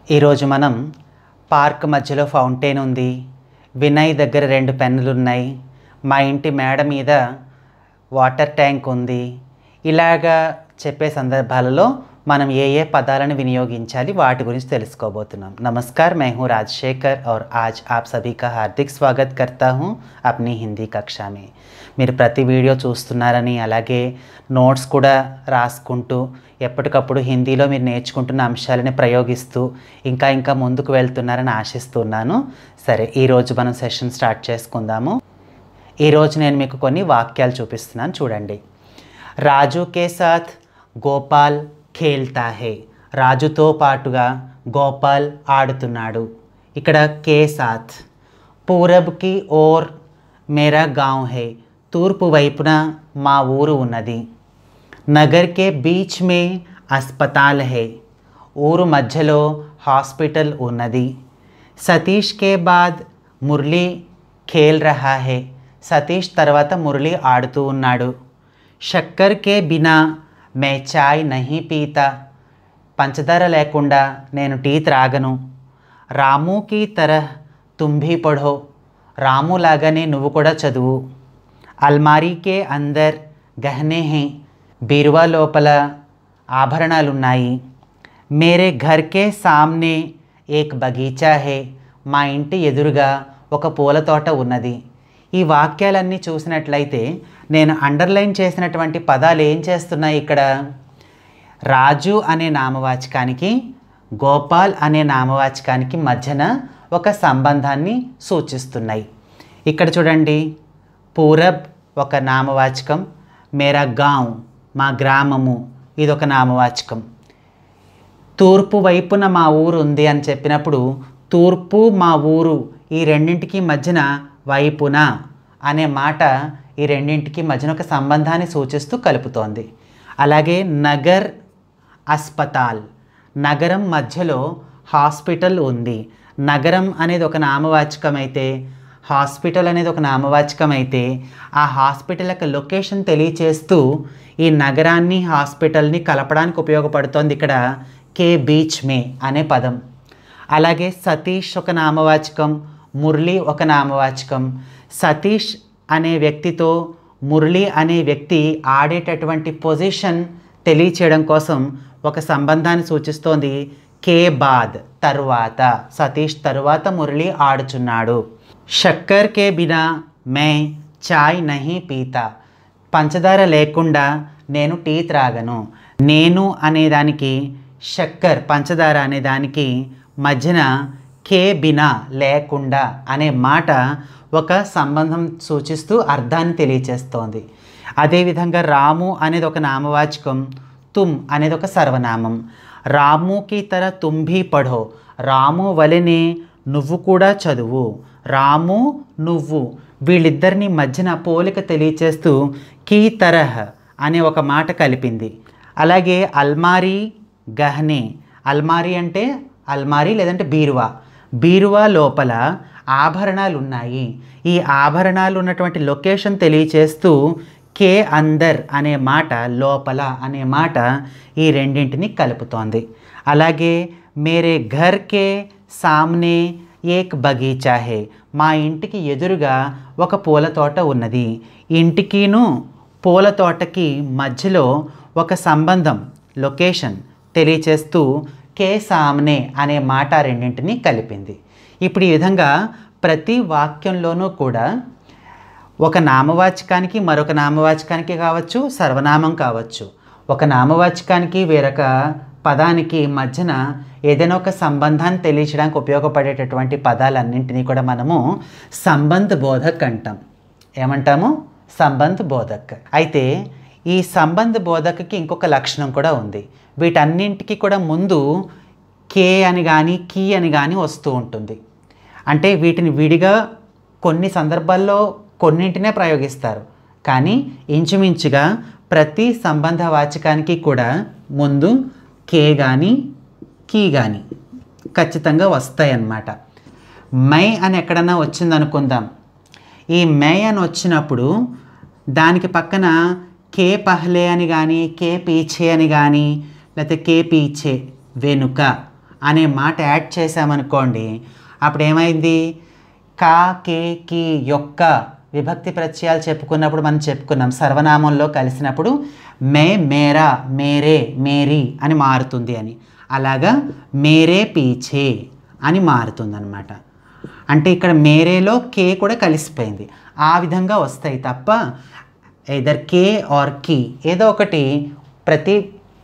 ఈరోజు మనం పార్క్ మధ్యలో ఫౌంటైన్ ఉంది వినయ్ దగ్గర రెండు పెన్నులు ఉన్నాయి మా ఇంటి మేడ మీద వాటర్ ట్యాంక్ ఉంది ఇలాగా చెప్పే సందర్భాలలో మనం ఏ ఏ పదాలను వినియోగించాలి వాటి గురించి తెలుసుకోబోతున్నాం नमस्कार मैं हूँ राजशेखर और आज आप सभी का हार्दिक स्वागत करता हूँ अपनी హిందీ కక్షా में మీరు ప్రతి వీడియో చూస్తున్నారని అలాగే నోట్స్ కూడా రాసుకుంటూ ఎప్పటికప్పుడు హిందీలో మీరు నేర్చుకుంటున్న అంశాలని ప్రయోగిస్తూ ఇంకా ఇంకా ముందుకు వెళ్తున్నారని ఆశిస్తున్నాను సరే ఈరోజు మనం సెషన్ స్టార్ట్ చేసుకుందాము ఈరోజు నేను మీకు కొన్ని వాక్యాలు చూపిస్తున్నాను చూడండి రాజు కే సాత్ గోపాల్ ఖేల్తా హే రాజుతో పాటుగా గోపాల్ ఆడుతున్నాడు ఇక్కడ కే సాత్ పూరబ్కి ఓర్ మేరా గాంవ్ హే తూర్పు వైపున మా ఊరు ఉన్నది నగర్ కే బీచ్ మే అస్పతాల్ హే ఊరు మధ్యలో హాస్పిటల్ ఉన్నది సతీష్ కే బాద్ మురళి ఖేల్ రహా హే సతీష్ తర్వాత మురళి ఆడుతూ ఉన్నాడు షక్కర్ కే బినా మే చాయ్ నహీ పీతా పంచదార లేకుండా నేను టీ త్రాగను రాముకి తరహ్ తుంభీ పఢో రాము లాగానే నువ్వు కూడా చదువు అల్మారీకే అందర్ గహనే హే బీరువా లోపల ఆభరణాలున్నాయి మేరే ఘర్కే సామ్నే ఏక్ బగీచా హే మా ఇంటి ఎదురుగా ఒక పూల తోట ఉన్నది ఈ వాక్యాలన్నీ చూసినట్లయితే నేను అండర్లైన్ చేసినటువంటి పదాలు ఏం చేస్తున్నాయి ఇక్కడ రాజు అనే నామవాచకానికి గోపాల్ అనే నామవాచకానికి మధ్యన ఒక సంబంధాన్ని సూచిస్తున్నాయి ఇక్కడ చూడండి పూరబ్ ఒక నామవాచకం మేరా గాంవ్ మా గ్రామము ఇది ఒక నామవాచకం తూర్పు వైపున మా ఊరు ఉంది అని చెప్పినప్పుడు తూర్పు మా ఊరు ఈ రెండింటికి మధ్యన వైపున అనే మాట ఈ రెండింటికి మధ్యన ఒక సంబంధాన్ని సూచిస్తూ కలుపుతోంది అలాగే నగర్ అస్పతాల్ నగరం మధ్యలో హాస్పిటల్ ఉంది నగరం అనేది ఒక నామవాచకం అయితే హాస్పిటల్ అనేది ఒక నామవాచకం అయితే ఆ హాస్పిటల్ యొక్క లొకేషన్ తెలియచేస్తూ ఈ నగరాన్ని హాస్పిటల్ని కలపడానికి ఉపయోగపడుతోంది ఇక్కడ కే బీచ్ మే అనే పదం అలాగే సతీష్ ఒక నామవాచకం మురళి ఒక నామవాచకం సతీష్ అనే వ్యక్తితో మురళి అనే వ్యక్తి ఆడేటటువంటి పొజిషన్ తెలియచేయడం కోసం ఒక సంబంధాన్ని సూచిస్తోంది కే బాద్ తరువాత సతీష్ తరువాత మురళి ఆడుచున్నాడు షక్కర్ కే బినా మే చాయ్ నహీ పీతా పంచదార లేకుండా నేను టీ త్రాగను నేను అనేదానికి షక్కర్ పంచదార అనే దానికి మధ్యన కే బినా లేకుండా అనే మాట ఒక సంబంధం సూచిస్తూ అర్థాన్ని తెలియచేస్తోంది అదేవిధంగా రాము అనేది ఒక నామవాచకం తుమ్ అనేది ఒక సర్వనామం రాముకి తర తుంభీ పఢో రాము వలెనే నువ్వు కూడా చదువు రాము నువ్వు వీళ్ళిద్దరిని మధ్యన పోలిక తెలియచేస్తూ కీ తరహ్ అనే ఒక మాట కలిపింది అలాగే అల్మారీ గహనే అల్మారీ అంటే అల్మారీ లేదంటే బీరువా బీరువా లోపల ఆభరణాలు ఉన్నాయి ఈ ఆభరణాలు ఉన్నటువంటి లొకేషన్ తెలియచేస్తూ కే అందర్ అనే మాట లోపల అనే మాట ఈ రెండింటిని కలుపుతోంది అలాగే మేరే ఘర్ కే సామ్నే ఏక్ బగీచా హే మా ఇంటికి ఎదురుగా ఒక పూల తోట ఉన్నది ఇంటికిను పూల తోటకి మధ్యలో ఒక సంబంధం లొకేషన్ తెలియచేస్తూ కే సామ్నే అనే మాట రెండింటిని కలిపింది ఇప్పుడు ఈ విధంగా ప్రతి వాక్యంలోనూ కూడా ఒక నామవాచకానికి మరొక నామవాచకానికి కావచ్చు సర్వనామం కావచ్చు ఒక నామవాచకానికి వేరొక పదానికి మధ్యన ఏదైనా ఒక సంబంధాన్ని తెలియచడానికి ఉపయోగపడేటటువంటి పదాలన్నింటినీ కూడా మనము సంబంధ బోధక్ అంటాం ఏమంటాము సంబంధ బోధక్ అయితే ఈ సంబంధ బోధకకి ఇంకొక లక్షణం కూడా ఉంది వీటన్నింటికి కూడా ముందు కే అని కానీ కీ అని కానీ వస్తూ ఉంటుంది అంటే వీటిని విడిగా కొన్ని సందర్భాల్లో కొన్నింటినే ప్రయోగిస్తారు కానీ ఇంచుమించుగా ప్రతి సంబంధ వాచకానికి కూడా ముందు కే కానీ కీ కానీ ఖచ్చితంగా వస్తాయి అన్నమాట మై అని ఎక్కడన్నా వచ్చిందనుకుందాం ఈ మై అని వచ్చినప్పుడు దానికి పక్కన కే పహలే అని కానీ కే పీछే అని కానీ లేకపోతే కే పీछే వెనుక అనే మాట యాడ్ చేసామనుకోండి అప్పుడు ఏమైంది కా కే కి యొక్క విభక్తి ప్రత్యయాలు చెప్పుకున్నప్పుడు మనం చెప్పుకున్నాం సర్వనామంలో కలిసినప్పుడు మే మేరా మేరే మేరీ అని మారుతుంది అని అలాగా మేరే పీఛే అని మారుతుందన్నమాట అంటే ఇక్కడ మేరేలో కే కూడా కలిసిపోయింది ఆ విధంగా వస్తాయి తప్ప ఎదర్ కే ఆర్ కి ఏదో ఒకటి ప్రతి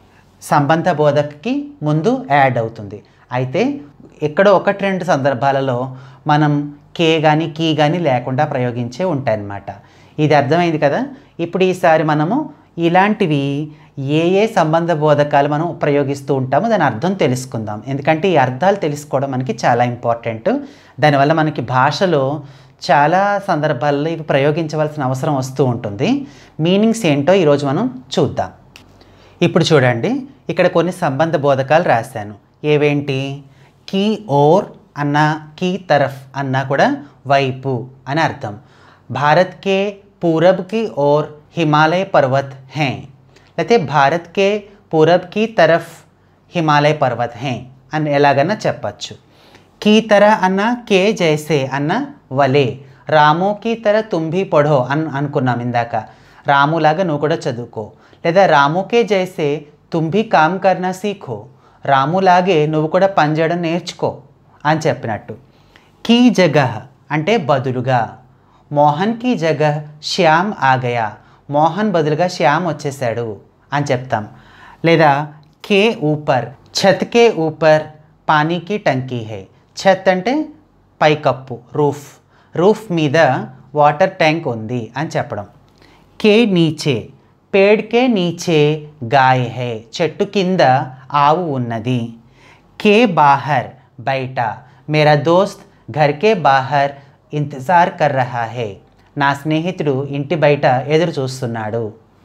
సంబంధ బోధకకి ముందు యాడ్ అవుతుంది అయితే ఇక్కడ ఒకటి రెండు సందర్భాలలో మనం కే కానీ కీ కానీ లేకుండా ప్రయోగించే ఉంటాయన్నమాట ఇది అర్థమైంది కదా ఇప్పుడు ఈసారి మనము ఇలాంటివి ఏ ఏ సంబంధ బోధకాలు మనం ప్రయోగిస్తూ ఉంటామో దాని అర్థం తెలుసుకుందాం ఎందుకంటే ఈ అర్థాలు తెలుసుకోవడం మనకి చాలా ఇంపార్టెంట్ దానివల్ల మనకి భాషలో చాలా సందర్భాల్లో ఇవి ప్రయోగించవలసిన అవసరం వస్తూ ఉంటుంది మీనింగ్స్ ఏంటో ఈరోజు మనం చూద్దాం ఇప్పుడు చూడండి ఇక్కడ కొన్ని సంబంధ బోధకాలు రాశాను ఏవేంటి కీ ఓర్ అన్న కీ తరఫ్ అన్న కూడా వైపు అని అర్థం భారత్ కే పూరబ్ కి ఓర్ హిమాలయ పర్వత్ హే లేకపోతే భారత్ కే పూరబ్ కి తరఫ్ హిమాలయ పర్వత్ హే అని ఎలాగన్నా చెప్పచ్చు కీ తర అన్న కే జైసే అన్న వలే రాము కీ తర తుంభి పఢో అన్ అనుకున్నాం ఇందాక రాములాగా నువ్వు కూడా చదువుకో లేదా రాముకే జైసే తుంభి కామ్ కర్నా సీఖో రాములాగే నువ్వు కూడా పనిచేయడం నేర్చుకో అని చెప్పినట్టు కీ జగహ్ అంటే బదులుగా మోహన్ కీ జగహ్ శ్యామ్ ఆగయా మోహన్ బదులుగా శ్యామ్ వచ్చేసాడు అని చెప్తాం లేదా కే ఊపర్ ఛత్ కే ఊపర్ పానీకి టంకీ హే ఛత్ అంటే పైకప్పు రూఫ్ రూఫ్ మీద వాటర్ ట్యాంక్ ఉంది అని చెప్పడం కే నీచే పేడ్ కే నీచే గాయ హే చెట్టు కింద ఆవు ఉన్నది కే బాహర్ బయట మేరా దోస్త్ ఘర్ కే బాహర్ ఇంతజార్ కర్ రహా హే నా స్నేహితుడు ఇంటి బయట ఎదురు చూస్తున్నాడు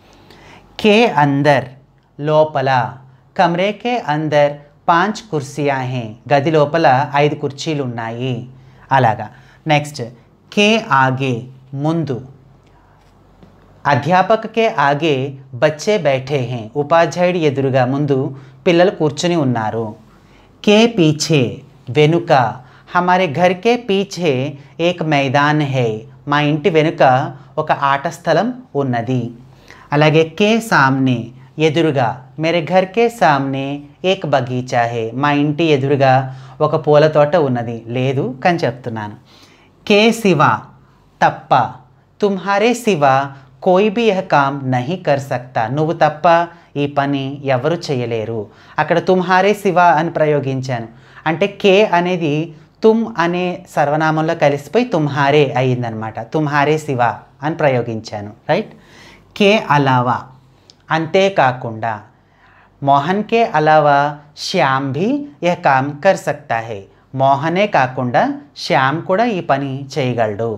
కే అందర్ లోపల కమరేకే అందర్ పాంచ్ కుర్సియా హే గది లోపల ఐదు కుర్చీలు ఉన్నాయి అలాగా నెక్స్ట్ కే ఆగే ముందు అధ్యాపకకే ఆగే బచ్చే బైఠే హే ఉపాధ్యాయుడి ఎదురుగా ముందు పిల్లలు కూర్చుని ఉన్నారు కే పీछे వెనుక హమారే ఘర్ కే పీछे ఏక్ మైదాన్ హే మా ఇంటి వెనుక ఒక ఆట స్థలం ఉన్నది అలాగే కే సామ్నే ఎదురుగా మేరే ఘర్ కే సామ్నే ఏక్ బగీచా హే మా ఇంటి ఎదురుగా ఒక పూల తోట ఉన్నది లేదు కానీ చెప్తున్నాను కే సివా తప్ప తుమ్హారే సివా కోయి బి యహ కామ్ నహి కర్ సక్తా నువ్వు తప్ప ఈ పని ఎవరు చేయలేరు అక్కడ తుమ్హారే శివ అని ప్రయోగించాను అంటే కే అనేది తుమ్ అనే సర్వనామంలో కలిసిపోయి తుమ్హారే అయ్యిందనమాట తుమ్హారే శివ అని ప్రయోగించాను రైట్ కే అలావా అంతేకాకుండా మోహన్ కే అలావా శ్యామ్ భీ యహ కామ్ కర్ సక్తా హే మోహనే కాకుండా శ్యామ్ కూడా ఈ పని చేయగలడు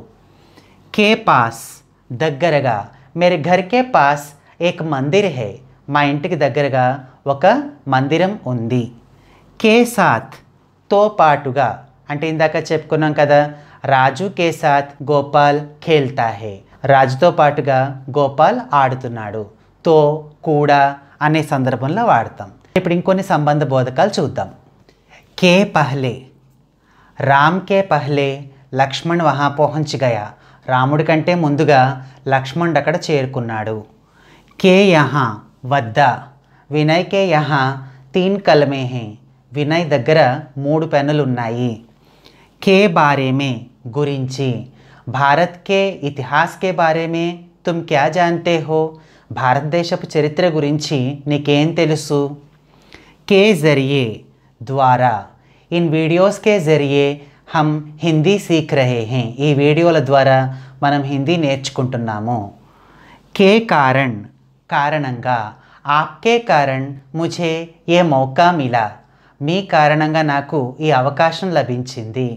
కే పాస్ దగ్గరగా మేరే ఘర్ కే పాస్ ఏక్ మందిర్ హే మా ఇంటికి దగ్గరగా ఒక మందిరం ఉంది కే సాత్ తో పాటుగా అంటే ఇందాక చెప్పుకున్నాం కదా రాజు కే సాత్ గోపాల్ ఖేల్తా హే రాజుతో పాటుగా గోపాల్ ఆడుతున్నాడు తో కూడా అనే సందర్భంలో వాడతాం ఇప్పుడు ఇంకొన్ని సంబంధ బోధకాలు చూద్దాం కే పహలే రామ్ కే పహలే లక్ష్మణ్ వహా పహంచ్ గయా రాముడి కంటే ముందుగా లక్ష్మణుడు అక్కడ చేరుకున్నాడు కే యహా వద్ద వినయ్ కే యహా తీన్ కలమే హే వినయ్ దగ్గర మూడు పెన్నులు ఉన్నాయి కే బారేమే గురించి భారత్ కే ఇతిహాస్ కే బారేమే తుమ్ క్యా జాన్తే హో భారతదేశపు చరిత్ర గురించి నీకేం తెలుసు के ज़रिए द्वारा इन वीडियोस के ज़रिए हम హిందీ సీఖ్ రహే హే ఈ వీడియోల ద్వారా మనం హిందీ నేర్చుకుంటున్నాము కే కారణ్ కారణంగా ఆప్కే కారణ్ ముఝే ఏ మౌకా మిలా మీ కారణంగా నాకు ఈ అవకాశం లభించింది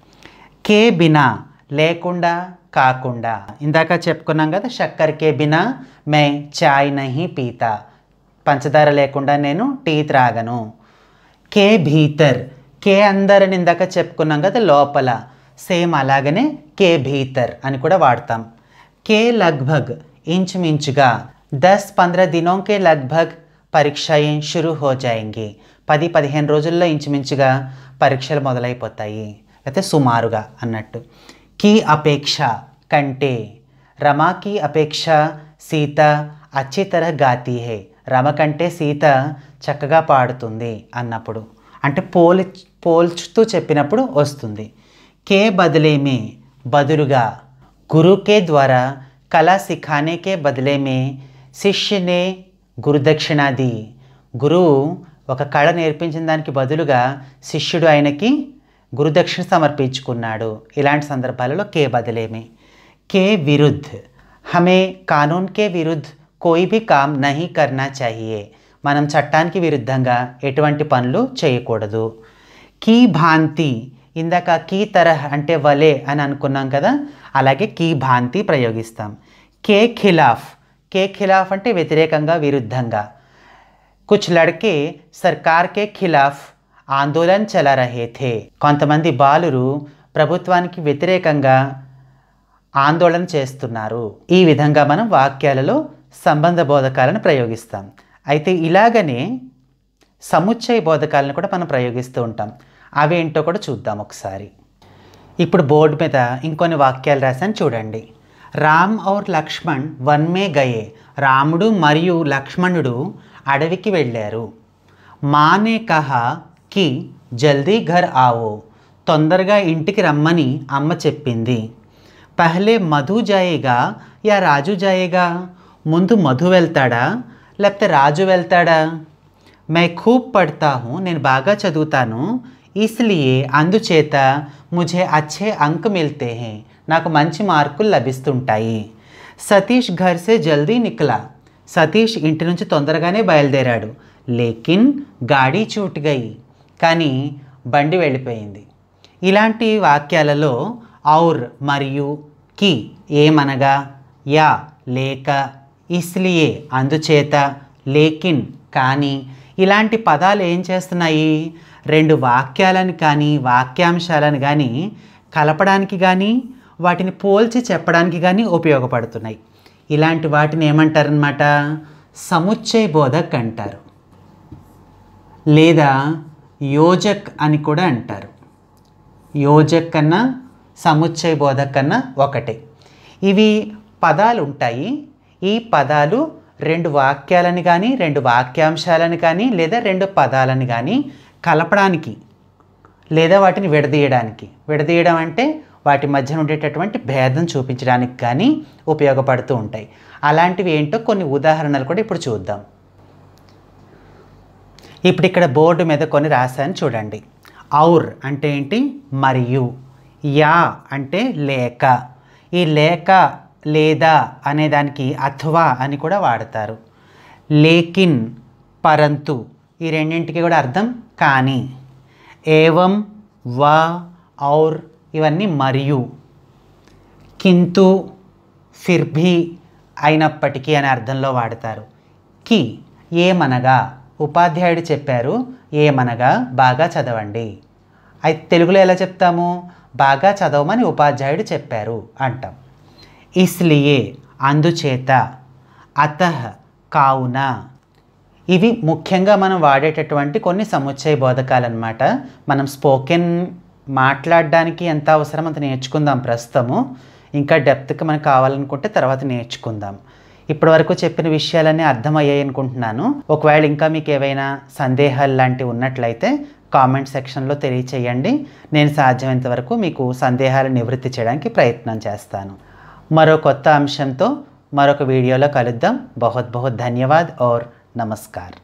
కే బినా లేకుండా కాకుండా ఇందాక చెప్పుకున్నాం కదా షక్కర్ కే బినా మే చాయ్ నహి పీతా పంచదార లేకుండా నేను టీ త్రాగను కే భీతర్ కే అందర్ అని ఇందాక చెప్పుకున్నాం కదా లోపల సేమ్ అలాగనే కే భీతర్ అని కూడా వాడతాం కే లగ్భగ్ ఇంచుమించుగా దస్ పంద్రह दिनों के लगभग పరీక్షాయే షురు హో జాయింగి పది పదిహేను రోజుల్లో ఇంచుమించుగా పరీక్షలు మొదలైపోతాయి లేకపోతే సుమారుగా అన్నట్టు కీ అపేక్ష కంటే రమాకి అపేక్ష సీత అచ్చి తరహ గాతి హే రమ కంటే సీత చక్కగా పాడుతుంది అన్నప్పుడు అంటే పోలి పోల్చుతూ చెప్పినప్పుడు వస్తుంది కే బదిలేమే బదులుగా गुरु के द्वारा कला सिखाने के बदले में శిష్య నే గురుదక్షిణ ది గురువు ఒక కళ నేర్పించిన దానికి బదులుగా శిష్యుడు ఆయనకి గురుదక్షిణ సమర్పించుకున్నాడు ఇలాంటి సందర్భాలలో కే బదిలేమే కే విరుద్ధ్ హమే కానూన్ కే విరుద్ధ్ కోయి భీ కామ్ నహీ కర్నా చాహియే మనం చట్టానికి విరుద్ధంగా ఎటువంటి పనులు చేయకూడదు కీ భాంతి ఇందాక కీ తరహ్ అంటే వలే అని అనుకున్నాం కదా అలాగే కీ భాంతి ప్రయోగిస్తాం కే ఖిలాఫ్ కే ఖిలాఫ్ అంటే వ్యతిరేకంగా విరుద్ధంగా కుచ్ లడ్కే సర్కార్ కే ఖిలాఫ్ ఆందోళన్ చలా రహే థే కొంతమంది బాలురు ప్రభుత్వానికి వ్యతిరేకంగా ఆందోళన చేస్తున్నారు ఈ విధంగా మనం వాక్యాలలో సంబంధ బోధకాలను ప్రయోగిస్తాం అయితే ఇలాగనే సముచ్చయ బోధకాలను కూడా మనం ప్రయోగిస్తూ ఉంటాం అవేంటో కూడా చూద్దాం ఒకసారి ఇప్పుడు బోర్డు మీద ఇంకొన్ని వాక్యాలు రాశాను చూడండి రామ్ ఔర్ లక్ష్మణ్ వన్ మే గయే రాముడు మరియు లక్ష్మణుడు అడవికి వెళ్ళారు మానే కహా కి జల్దీ ఘర్ ఆవో తొందరగా ఇంటికి రమ్మని అమ్మ చెప్పింది పహలే మధు జాయేగా యా రాజు జాయేగా ముందు మధు వెళ్తాడా లేకపోతే రాజు వెళ్తాడా మై ఖూబ్ పడతా హూ నేను బాగా చదువుతాను ఇస్లియే అందుచేత ముझे అచ్చే అంక్ మిల్తే హే నాకు మంచి మార్కులు లభిస్తుంటాయి సతీష్ ఘర్ సే జల్దీ నిక్లా సతీష్ ఇంటి నుంచి తొందరగానే బయలుదేరాడు లేకిన్ గాడి చూట్ గయి కానీ బండి వెళ్ళిపోయింది ఇలాంటి వాక్యాలలో ఔర్ మరియు కి ఏమనగా యా లేక ఇస్లియే అందుచేత లేకిన్ కానీ ఇలాంటి పదాలు ఏం చేస్తున్నాయి రెండు వాక్యాలను కానీ వాక్యాంశాలను కానీ కలపడానికి కానీ వాటిని పోల్చి చెప్పడానికి కానీ ఉపయోగపడుతున్నాయి ఇలాంటి వాటిని ఏమంటారనమాట సముచ్చయ బోధక్ అంటారు లేదా యోజక్ అని కూడా అంటారు యోజక్ కన్నా సముచ్చయ బోధక్ కన్నా ఒకటే ఇవి పదాలు ఉంటాయి ఈ పదాలు రెండు వాక్యాలని కానీ రెండు వాక్యాంశాలను కానీ లేదా రెండు పదాలను కానీ కలపడానికి లేదా వాటిని విడదీయడానికి విడదీయడం అంటే వాటి మధ్యన ఉండేటటువంటి భేదం చూపించడానికి కానీ ఉపయోగపడుతూ ఉంటాయి అలాంటివి ఏంటో కొన్ని ఉదాహరణలు కూడా ఇప్పుడు చూద్దాం ఇప్పుడు ఇక్కడ బోర్డు మీద కొన్ని రాశాను చూడండి ఔర్ అంటే ఏంటి మరియు యా అంటే లేక ఈ లేక లేదా అనే దానికి అథవా అని కూడా వాడతారు లేకిన్ పరంతు ఈ రెండింటికి కూడా అర్థం కానీ ఏవం వా ఔర్ ఇవన్నీ మరియు కింతు ఫిర్భి అయినప్పటికీ అనే అర్థంలో వాడతారు కి ఏమనగా ఉపాధ్యాయుడు చెప్పారు ఏమనగా బాగా చదవండి అయితే తెలుగులో ఎలా చెప్తాము బాగా చదవమని ఉపాధ్యాయుడు చెప్పారు అంటాం ఇస్లియే అందుచేత అతహ కావున ఇవి ముఖ్యంగా మనం వాడేటటువంటి కొన్ని సముచ్చయ బోధకాలు అనమాట మనం స్పోకెన్ మాట్లాడడానికి ఎంత అవసరం అంత నేర్చుకుందాం ప్రస్తుతము ఇంకా డెప్త్కి మనకు కావాలనుకుంటే తర్వాత నేర్చుకుందాం ఇప్పటివరకు చెప్పిన విషయాలన్నీ అర్థమయ్యాయి అనుకుంటున్నాను ఒకవేళ ఇంకా మీకు ఏవైనా సందేహాలు లాంటివి ఉన్నట్లయితే కామెంట్ సెక్షన్లో తెలియచేయండి నేను సాధ్యమైనంత వరకు మీకు సందేహాలు నివృత్తి చేయడానికి ప్రయత్నం చేస్తాను మరో కొత్త అంశంతో మరొక వీడియోలో కలుద్దాం బహుత్ బహుత్ ధన్యవాద్ और नमस्कार